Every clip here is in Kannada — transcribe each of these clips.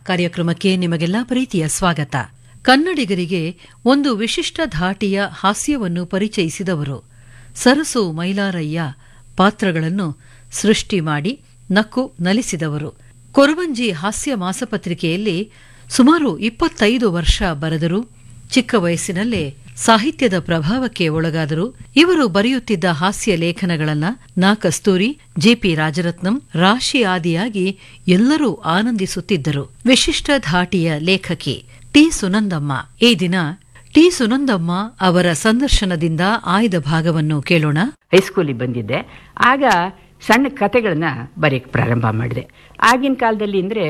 ಕಾರ್ಯಕ್ರಮಕ್ಕೆ ನಿಮಗೆಲ್ಲ ಪ್ರೀತಿಯ ಸ್ವಾಗತ ಕನ್ನಡಿಗರಿಗೆ ಒಂದು ವಿಶಿಷ್ಟ ಧಾಟಿಯ ಹಾಸ್ಯವನ್ನು ಪರಿಚಯಿಸಿದವರು ಸರಸು ಮೈಲಾರಯ್ಯ ಪಾತ್ರಗಳನ್ನು ಸೃಷ್ಟಿ ಮಾಡಿ ನಕ್ಕು ನಲಿಸಿದವರು ಕೊರವಂಜಿ ಹಾಸ್ಯ ಮಾಸಪತ್ರಿಕೆಯಲ್ಲಿ ಸುಮಾರು ಇಪ್ಪತ್ತೈದು ವರ್ಷ ಬರೆದರು ಚಿಕ್ಕ ವಯಸ್ಸಿನಲ್ಲೇ ಸಾಹಿತ್ಯದ ಪ್ರಭಾವಕ್ಕೆ ಒಳಗಾದರು ಇವರು ಬರೆಯುತ್ತಿದ್ದ ಹಾಸ್ಯ ಲೇಖನಗಳನ್ನ ನಾ ಕಸ್ತೂರಿ ಜೆಪಿ ರಾಜರತ್ನಂ ರಾಶಿ ಆದಿಯಾಗಿ ಎಲ್ಲರೂ ಆನಂದಿಸುತ್ತಿದ್ದರು ವಿಶಿಷ್ಟ ಧಾಟಿಯ ಲೇಖಕಿ ಟಿ ಸುನಂದಮ್ಮ ಈ ದಿನ ಟಿ ಸುನಂದಮ್ಮ ಅವರ ಸಂದರ್ಶನದಿಂದ ಆಯ್ದ ಭಾಗವನ್ನು ಕೇಳೋಣ ಹೈಸ್ಕೂಲಿಗೆ ಬಂದಿದ್ದೆ ಆಗ ಸಣ್ಣ ಕತೆಗಳನ್ನ ಬರೆಯಕ್ಕೆ ಪ್ರಾರಂಭ ಮಾಡಿದೆ ಆಗಿನ ಕಾಲದಲ್ಲಿ ಅಂದರೆ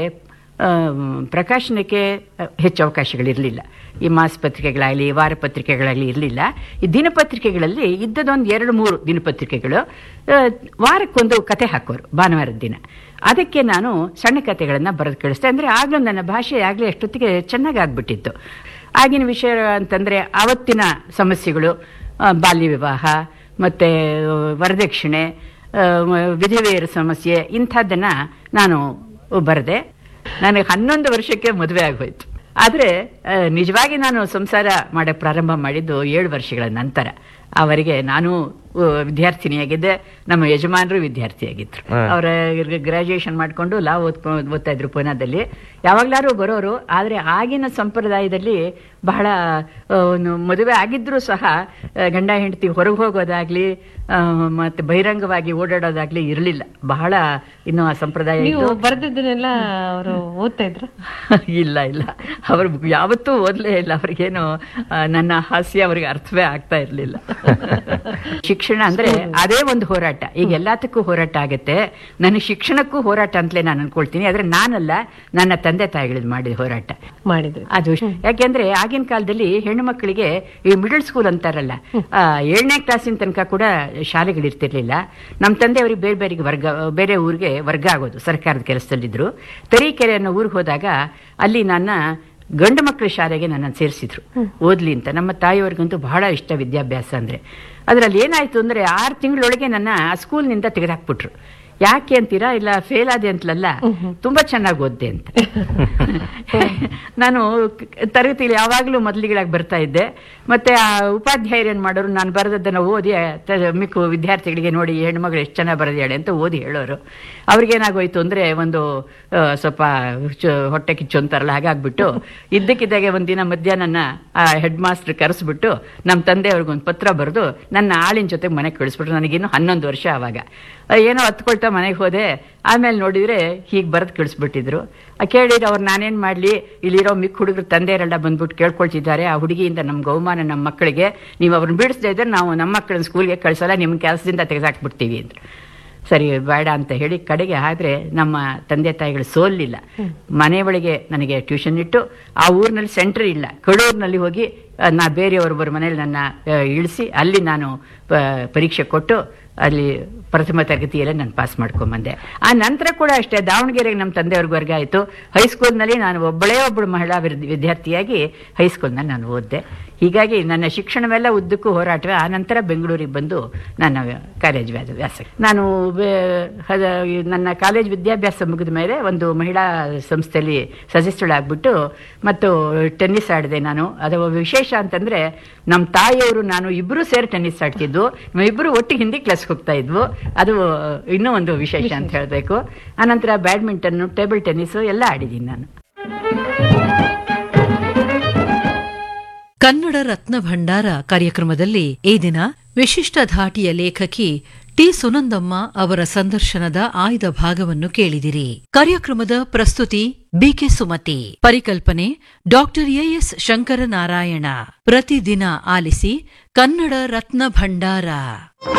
ಪ್ರಕಾಶನಕ್ಕೆ ಹೆಚ್ಚು ಅವಕಾಶಗಳಿರಲಿಲ್ಲ ಈ ಮಾಸಪತ್ರಿಕೆಗಳಾಗಲಿ ವಾರಪತ್ರಿಕೆಗಳಾಗಲಿ ಇರಲಿಲ್ಲ ಈ ದಿನಪತ್ರಿಕೆಗಳಲ್ಲಿ ಇದ್ದದೊಂದು ಎರಡು ಮೂರು ದಿನಪತ್ರಿಕೆಗಳು ಆ, ವಾರಕ್ಕೊಂದು ಕತೆ ಹಾಕೋರು ಭಾನುವಾರದ ದಿನ ಅದಕ್ಕೆ ನಾನು ಸಣ್ಣ ಕತೆಗಳನ್ನು ಬರೆದು ಕಳಿಸ್ದೆ ಅಂದರೆ ಆಗಲೂ ನನ್ನ ಭಾಷೆ ಆಗಲೇ ಅಷ್ಟೊತ್ತಿಗೆ ಚೆನ್ನಾಗಿ ಆಗ್ಬಿಟ್ಟಿತ್ತು ಆಗಿನ ವಿಷಯ ಅಂತಂದರೆ ಆವತ್ತಿನ ಸಮಸ್ಯೆಗಳು ಆ, ಬಾಲ್ಯ ವಿವಾಹ ಮತ್ತು ವರದಕ್ಷಿಣೆ ಆ, ವಿಧವೆಯರ ಸಮಸ್ಯೆ ಇಂಥದ್ದನ್ನು ನಾನು ಬರೆದೆ ನನಗೆ ಹನ್ನೊಂದು ವರ್ಷಕ್ಕೆ ಮದುವೆ ಆಗೋಯ್ತು ಆದರೆ ನಿಜವಾಗಿ ನಾನು ಸಂಸಾರ ಮಾಡಕ್ಕೆ ಪ್ರಾರಂಭ ಮಾಡಿದ್ದು ಏಳು ವರ್ಷಗಳ ನಂತರ ಅವರಿಗೆ ನಾನು ಆ, ವಿದ್ಯಾರ್ಥಿನಿಯಾಗಿದ್ದೆ ನಮ್ಮ ಯಜಮಾನರು ವಿದ್ಯಾರ್ಥಿಯಾಗಿದ್ರು ಅವರ ಗ್ರಾಜುಯೇಷನ್ ಮಾಡಿಕೊಂಡು ಲಾ ಓದ್ಕೊಂಡು ಓದ್ತಾ ಇದ್ರು ಪೂನಾದಲ್ಲಿ ಯಾವಾಗ್ಲಾರು ಬರೋರು ಆದರೆ ಆಗಿನ ಸಂಪ್ರದಾಯದಲ್ಲಿ ಬಹಳ ಆ, ಒಂದು ಮದುವೆ ಆಗಿದ್ರೂ ಸಹ ಆ, ಗಂಡ ಹೆಂಡತಿ ಹೊರಗೆ ಹೋಗೋದಾಗ್ಲಿ ಆ, ಮತ್ತೆ ಬಹಿರಂಗವಾಗಿ ಓಡಾಡೋದಾಗ್ಲಿ ಇರಲಿಲ್ಲ ಬಹಳ ಇನ್ನು ಆ ಸಂಪ್ರದಾಯ ನೀವು ಇದ್ದು ಬರ್ದಿದ್ದನ್ನೆಲ್ಲ ಅವರು ಓದ್ತಾ ಇದ್ರ ಇಲ್ಲ ಇಲ್ಲ ಅವರು ಯಾವತ್ತೂ ಓದಲೇ ಇಲ್ಲ ಅವ್ರಿಗೇನು ಆ, ನನ್ನ ಹಾಸ್ಯ ಅವ್ರಿಗೆ ಅರ್ಥವೇ ಆಗ್ತಾ ಇರಲಿಲ್ಲ ಶಿಕ್ಷಣ ಅಂದ್ರೆ ಅದೇ ಒಂದು ಹೋರಾಟ ಈಗ ಎಲ್ಲದಕ್ಕೂ ಹೋರಾಟ ಆಗುತ್ತೆ ನನ್ನ ಶಿಕ್ಷಣಕ್ಕೂ ಹೋರಾಟ ಅಂತಲೇ ನಾನು ಅನ್ಕೊಳ್ತೀನಿ ಆದ್ರೆ ನಾನಲ್ಲ ನನ್ನ ತಂದೆ ತಾಯಿಗಳಿದ್ ಮಾಡಿದ ಹೋರಾಟ ಮಾಡಿದ್ರಿ ಅದು ಯಾಕೆಂದ್ರೆ ಆಗಿನ ಕಾಲದಲ್ಲಿ ಹೆಣ್ಣು ಮಕ್ಕಳಿಗೆ ಈ ಮಿಡಲ್ ಸ್ಕೂಲ್ ಅಂತಾರಲ್ಲ ಆ, ಏಳನೇ ಕ್ಲಾಸಿನ ತನಕ ಕೂಡ ಶಾಲೆಗಳಿರ್ತಿರ್ಲಿಲ್ಲ ನಮ್ಮ ತಂದೆಯವರಿಗೆ ಬೇರೆ ಬೇರೆ ವರ್ಗ ಬೇರೆ ಊರಿಗೆ ವರ್ಗ ಆಗೋದು ಸರ್ಕಾರದ ಕೆಲಸದಲ್ಲಿದ್ರು ತರೀಕೆರೆ ಅನ್ನೋ ಊರಿಗೆ ಹೋದಾಗ ಅಲ್ಲಿ ನನ್ನ ಗಂಡು ಮಕ್ಕಳ ಶಾಲೆಗೆ ನನ್ನನ್ನು ಸೇರಿಸಿದ್ರು ಓದ್ಲಿ ಅಂತ ನಮ್ಮ ತಾಯಿಯವ್ರಿಗಂತೂ ಬಹಳ ಇಷ್ಟ ವಿದ್ಯಾಭ್ಯಾಸ ಅಂದ್ರೆ ಅದರಲ್ಲಿ ಏನಾಯ್ತು ಅಂದ್ರೆ ಆರು ತಿಂಗಳೊಳಗೆ ನನ್ನ ಆ ಸ್ಕೂಲ್ನಿಂದ ತೆಗೆದಾಕ್ಬಿಟ್ರು ಯಾಕೆ ಅಂತೀರಾ ಇಲ್ಲ ಫೇಲ್ ಆದೆ ಅಂತಲಲ್ಲ ತುಂಬಾ ಚೆನ್ನಾಗಿ ಓದ್ದೆ ಅಂತ ನಾನು ಕ- ತರಗತಿಯಲ್ಲಿ ಯಾವಾಗಲೂ ಮೊದಲಿಗಳಾಗಿ ಬರ್ತಾ ಇದ್ದೆ ಮತ್ತೆ ಆ ಉಪಾಧ್ಯಾಯರು ಏನು ಮಾಡೋರು ನಾನು ಬರೆದದ್ದನ್ನು ಓದಿ ತ- ಮಿಕ್ಕು ವಿದ್ಯಾರ್ಥಿಗಳಿಗೆ ನೋಡಿ ಈ ಹೆಣ್ಮಗಳು ಎಷ್ಟು ಚೆನ್ನಾಗಿ ಬರೆದಾಳೆ ಅಂತ ಓದಿ ಹೇಳೋರು ಅವ್ರಿಗೇನಾಗೋಯ್ತು ಅಂದ್ರೆ ಒಂದು ಆ, ಸ್ವಲ್ಪ ಚು- ಹೊಟ್ಟೆ ಕಿಚ್ಚು ಅಂತಾರಲ್ಲ ಹಾಗಾಗ್ಬಿಟ್ಟು ಇದ್ದಕ್ಕಿದ್ದಾಗೆ ಒಂದಿನ ಮಧ್ಯಾಹ್ನ ಆ ಹೆಡ್ ಮಾಸ್ಟರ್ ಕರೆಸ್ಬಿಟ್ಟು ನಮ್ಮ ತಂದೆಯವ್ರಿಗೊಂದು ಪತ್ರ ಬರೆದು ನನ್ನ ಆಳಿನ ಜೊತೆಗೆ ಮನೆಗೆ ಕಳಿಸ್ಬಿಟ್ರು ನನಗಿನ್ನು ಹನ್ನೊಂದು ವರ್ಷ ಆವಾಗ ಆ, ಏನೋ ಹತ್ಕೊಳ್ತಾ ಮನೆಗೆ ಹೋದೆ ಆಮೇಲೆ ನೋಡಿದ್ರೆ ಹೀಗೆ ಬರೆದು ಕಳಿಸ್ಬಿಟ್ಟಿದ್ರು ಆ, ಕೇಳಿದ್ರೆ ಅವ್ರು ನಾನೇನು ಮಾಡಲಿ ಇಲ್ಲಿರೋ ಮಿಕ್ಕ ಹುಡುಗರು ತಂದೆಯರೆಲ್ಲ ಬಂದ್ಬಿಟ್ಟು ಕೇಳ್ಕೊಳ್ತಿದ್ದಾರೆ ಆ ಹುಡುಗಿಯಿಂದ ನಮ್ಗೆ ಅವಮಾನ ನಮ್ಮ ಮಕ್ಕಳಿಗೆ ನೀವು ಅವ್ರನ್ನ ಬಿಡಿಸ್ದೇ ಇದ್ರೆ ನಾವು ನಮ್ಮ ಮಕ್ಕಳನ್ನ ಸ್ಕೂಲ್ಗೆ ಕಳಿಸಲ್ಲ ನಿಮ್ಮ ಕೆಲಸದಿಂದ ತೆಗೆದಾಕ್ಬಿಡ್ತೀವಿ ಅಂದ್ರು ಸರಿ ಬೇಡ ಅಂತ ಹೇಳಿ ಕಡೆಗೆ ಆದ್ರೆ ನಮ್ಮ ತಂದೆ ತಾಯಿಗಳು ಸೋಲಿಲ್ಲ ಮನೆ ಒಳಗೆ ನನಗೆ ಟ್ಯೂಷನ್ ಇಟ್ಟು ಆ ಊರಿನಲ್ಲಿ ಸೆಂಟರ್ ಇಲ್ಲ ಕಡೂರಿನಲ್ಲಿ ಹೋಗಿ ಆ, ನಾ ಬೇರೆಯವರೊಬ್ಬರ ಮನೇಲಿ ನನ್ನ ಆ, ಇಳಿಸಿ ಅಲ್ಲಿ ನಾನು ಪ- ಪರೀಕ್ಷೆ ಕೊಟ್ಟು ಅಲ್ಲಿ ಪ್ರಥಮ ತರಗತಿಯಲ್ಲೇ ನಾನು ಪಾಸ್ ಮಾಡ್ಕೊಂಬಂದೆ ಆ ನಂತರ ಕೂಡ ಅಷ್ಟೇ ದಾವಣಗೆರೆಗೆ ನಮ್ಮ ತಂದೆಯವ್ರಿಗೆ ವರ್ಗ ಆಯಿತು ಹೈಸ್ಕೂಲ್ನಲ್ಲಿ ನಾನು ಒಬ್ಬಳೇ ಒಬ್ಬಳು ಮಹಿಳಾ ವಿದ್- ವಿದ್ಯಾರ್ಥಿಯಾಗಿ ಹೈಸ್ಕೂಲ್ನಲ್ಲಿ ನಾನು ಓದಿದೆ ಹೀಗಾಗಿ ನನ್ನ ಶಿಕ್ಷಣವೆಲ್ಲ ಉದ್ದಕ್ಕೂ ಹೋರಾಟವೇ ಆ ನಂತರ ಬೆಂಗಳೂರಿಗೆ ಬಂದು ನನ್ನ ವ್ಯ- ಕಾಲೇಜ್ ವ್ಯಾಸ ವ್ಯಾಸ ನಾನು ಬೆ- ಹದ- ಈ ನನ್ನ ಕಾಲೇಜ್ ವಿದ್ಯಾಭ್ಯಾಸ ಮುಗಿದ ಮೇಲೆ ಒಂದು ಮಹಿಳಾ ಸಂಸ್ಥೆಯಲ್ಲಿ ಸದಸ್ಯಳಾಗ್ಬಿಟ್ಟು ಮತ್ತು ಟೆನ್ನಿಸ್ ಆಡಿದೆ ನಾನು ಅದು ವಿಶೇಷ ಅಂತಂದ್ರೆ ನಮ್ಮ ತಾಯಿಯವರು ನಾನು ಇಬ್ಬರು ಸೇರಿ ಟೆನ್ನಿಸ್ ಆಡ್ತಿದ್ವು ಇಬ್ಬರು ಒಟ್ಟಿಗೆ ಹಿಂದಿ ಕ್ಲಾಸ್ ಹೋಗ್ತಾ ಇದ್ವು ಅದು ಇನ್ನೂ ಒಂದು ವಿಶೇಷ ಅಂತ ಹೇಳಬೇಕು ಆನಂತರ ಬ್ಯಾಡ್ಮಿಂಟನ್ ಟೇಬಲ್ ಟೆನ್ನಿಸ್ ಎಲ್ಲ ಆಡಿದ್ದೀನಿ ನಾನು ಕನ್ನಡ ರತ್ನ ಭಂಡಾರ ಕಾರ್ಯಕ್ರಮದಲ್ಲಿ ಈ ದಿನ ವಿಶಿಷ್ಟ ಧಾಟಿಯ ಲೇಖಕಿ ಟಿ ಸುನಂದಮ್ಮ ಅವರ ಸಂದರ್ಶನದ ಆಯ್ದ ಭಾಗವನ್ನು ಕೇಳಿದಿರಿ ಕಾರ್ಯಕ್ರಮದ ಪ್ರಸ್ತುತಿ ಬಿಕೆ ಸುಮತಿ ಪರಿಕಲ್ಪನೆ ಡಾಕ್ಟರ್ ಎಎಸ್ ಶಂಕರನಾರಾಯಣ ಪ್ರತಿದಿನ ಆಲಿಸಿ ಕನ್ನಡ ರತ್ನ ಭಂಡಾರ